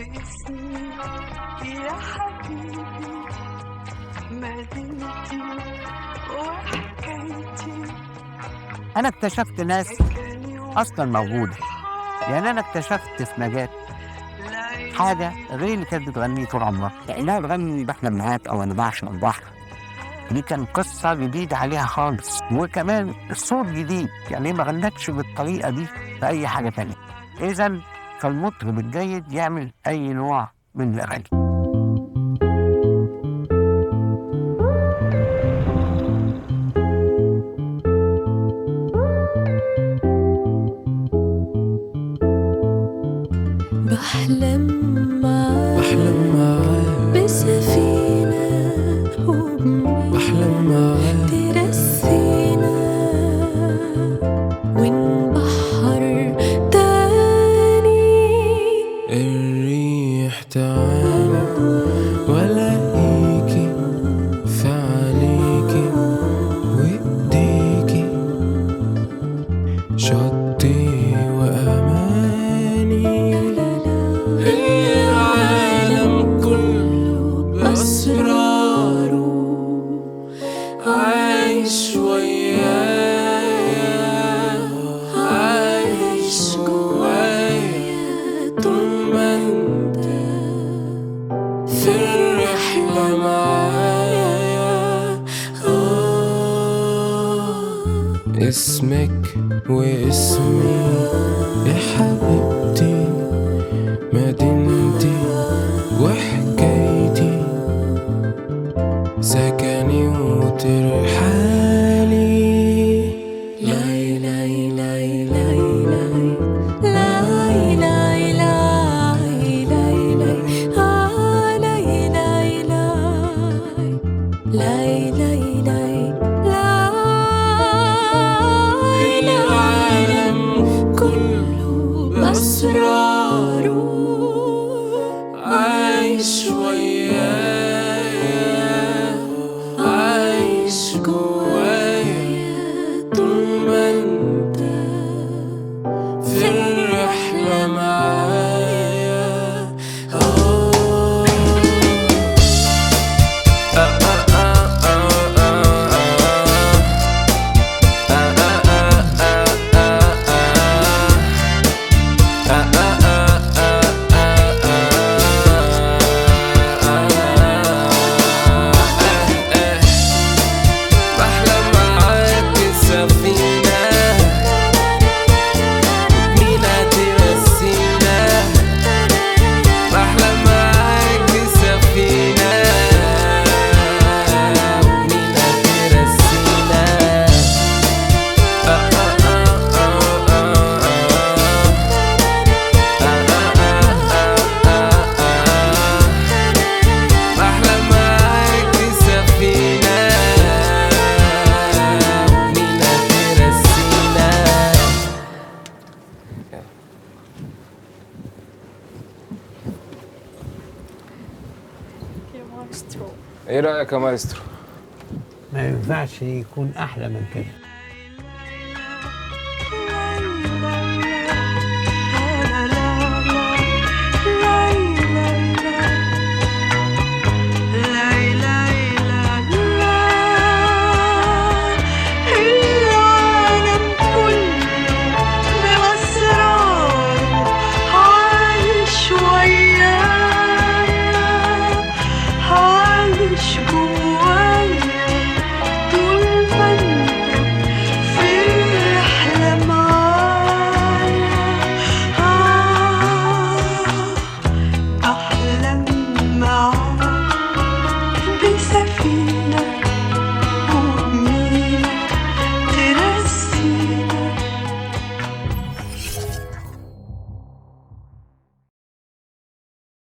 اسمي يا حبيبي مدينتي وحكايتي انا اكتشفت ناس اصلا موجوده يعني انا اكتشفت في نجاة حاجه غير اللي كانت بتغنيه طول عمرها لانها بتغني بحلم معاك او انا بعشق البحر دي كان قصة جديدة عليها خالص وكمان الصوت جديد يعني هي ما غنتش بالطريقة دي في أي حاجة تانية إذا فالمطرب الجيد يعمل أي نوع من الأغاني بحلم معاك بحلم معاك بسفينة وبمين بحلم معاك ترسينا ونبحر تاني الريح تعاني والاقيكي في عينيكي وايديكي شطي واماني العالم كله باسراره عايش ويايا عايش جوايا طول ما انت في الرحلة معايا آه اسمك واسمي يا حبيبتي مدينتي وحكايتي سكني وترحالي لاي لاي لاي لاي لاي لاي لاي لاي لاي لاي آه لاي لاي لاي لاي لاي لاي لاي العالم كله بأسراره عايش ويايا عايش جوايا طول ما انت في الرحلة معايا آه بحلم معاك السفينة مينا ترسينا بحلم معاك السفينة مينا ترسينا بحلم معاك السفينة مينا ترسينا ايه رأيك يا مايسترو؟ ما ينفعش يكون أحلى من كده العالم كله بأسراره عايش ويايا عايش جوايا